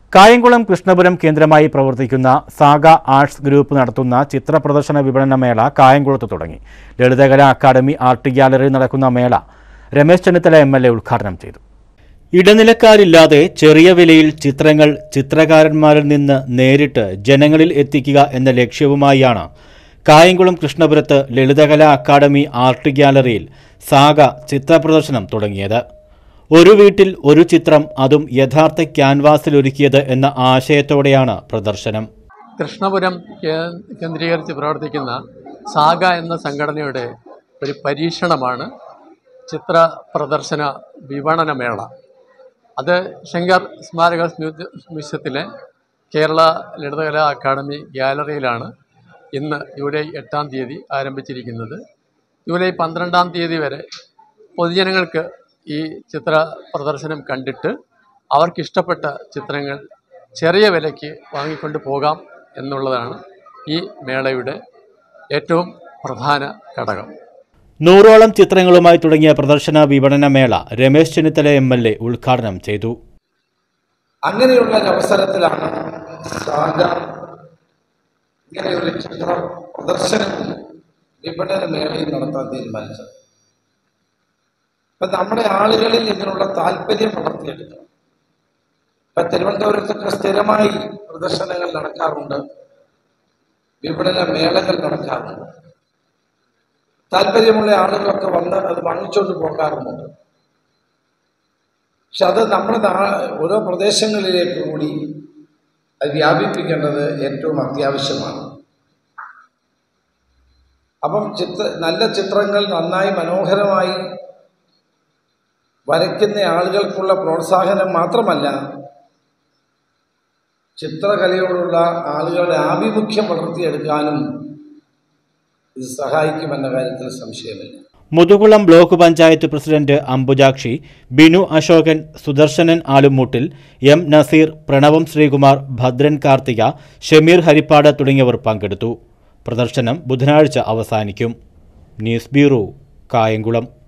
കായംകുളം കൃഷ്ണപുരം കേന്ദ്രമായി പ്രവർത്തിക്കുന്ന saga arts group നടത്തുന്ന ചിത്ര പ്രദർശന വിപണന മേള കായംകുളത്ത് തുടങ്ങി ലളിതകലാ അക്കാദമി ആർട്ട് ഗ്യാലറിയിൽ നടക്കുന്ന മേള Ramesh Chennithala M L A ഉദ്ഘാടനം ചെയ്തു ഇടനിലക്കാരില്ലാതെ ചെറിയ വിലയിൽ ചിത്രങ്ങൾ ചിത്രകാരന്മാരിൽ നിന്ന് നേരിട്ട് ജനങ്ങളിൽ എത്തിക്കുക എന്ന ലക്ഷ്യവുമായാണ് കായംകുളം കൃഷ്ണപുരത്ത് ലളിതകലാ അക്കാദമി ആർട്ട് ഗ്യാലറിയിൽ സാഗ ചിത്രപ്രദർശനം തുടങ്ങിയത് ഒരു വീട്ടിൽ ഒരു ചിത്രം അതും യഥാർത്ഥ ക്യാൻവാസിൽ ഒരുക്കിയത് എന്ന ആശയത്തോടെയാണ് പ്രദർശനം കൃഷ്ണപുരം കേ- കേന്ദ്രീകരിച്ച് പ്രവർത്തിക്കുന്ന സാഗ എന്ന സംഘടനയുടെ ഒരു പരീക്ഷണമാണ് ചിത്ര പ്രദർശന വിപണന മേള അത് ശങ്കർ സ്മാരക മ്യൂസി- മ്യൂസിയത്തിലെ കേരള ലളിതകലാ അക്കാദമി ഗ്യാലറിയിലാണ് ഇന്ന് ജൂലൈ എട്ടാം തീയതി ആരംഭിച്ചിരിക്കുന്നത് ജൂലൈ പന്ത്രണ്ടാം തീയതി വരെ പൊതുജനങ്ങൾക്ക് ഈ ചിത്ര പ്രദർശനം കണ്ടിട്ട് അവർക്കിഷ്ടപ്പെട്ട ചിത്രങ്ങൾ ചെറിയ വിലയ്ക്ക് വാങ്ങിക്കൊണ്ട് പോകാം എന്നുള്ളതാണ് ഈ മേളയുടെ ഏറ്റവും പ്രധാന ഘടകം നൂറോളം ചിത്രങ്ങളുമായി തുടങ്ങിയ പ്രദർശന വിപണന മേള Ramesh Chennithala M L A ഉദ്ഘാടനം ചെയ്തു അങ്ങനെയുള്ള ഒരു അവസരത്തിലാണ് സാഗ ഇങ്ങനെയൊരു ചിത്ര പ്രദർശനവും വിപണന മേളയും നടത്താൻ തീരുമാനിച്ചത് ഇപ്പൊ നമ്മുടെ ആളുകളിൽ ഇതിനുള്ള താല്പര്യം വളർത്തിയെടുക്കണം ഇപ്പൊ തിരുവനന്തപുരത്തൊക്കെ സ്ഥിരമായി പ്രദർശനങ്ങൾ നടക്കാറുണ്ട് വിപണന മേളകൾ നടക്കാറുണ്ട് താല്പര്യമുള്ള ആളുകളൊക്കെ വന്ന് അത് വാങ്ങിച്ചുകൊണ്ട് പോകാറുമുണ്ട് പക്ഷെ അത് നമ്മുടെ നാ- ഓരോ പ്രദേശങ്ങളിലേക്ക് കൂടി അത് വ്യാപിപ്പിക്കേണ്ടത് ഏറ്റവും അത്യാവശ്യമാണ് അപ്പം ചിത്ര നല്ല ചിത്രങ്ങൾ നന്നായി മനോഹരമായി വരയ്ക്കുന്ന ആളുകൾക്കുള്ള പ്രോത്സാഹനം മാത്രമല്ല ചിത്രകലയോടുള്ള ആളുകളുടെ ആഭിമുഖ്യം വളർത്തിയെടുക്കാനും ഇത് സഹായിക്കുമെന്ന കാര്യത്തിൽ സംശയമില്ല Muthukulam block panchayat president Ambujakshi Binu Ashokan Sudarshanan Alumoottil M Nazeer Pranavam Sreekumar Bhadran Karthika Shameer Haripad തുടങ്ങിയവർ പങ്കെടുത്തു പ്രദർശനം ബുധനാഴ്ച അവസാനിക്കും ന്യൂസ് ബ്യൂറോ കായംകുളം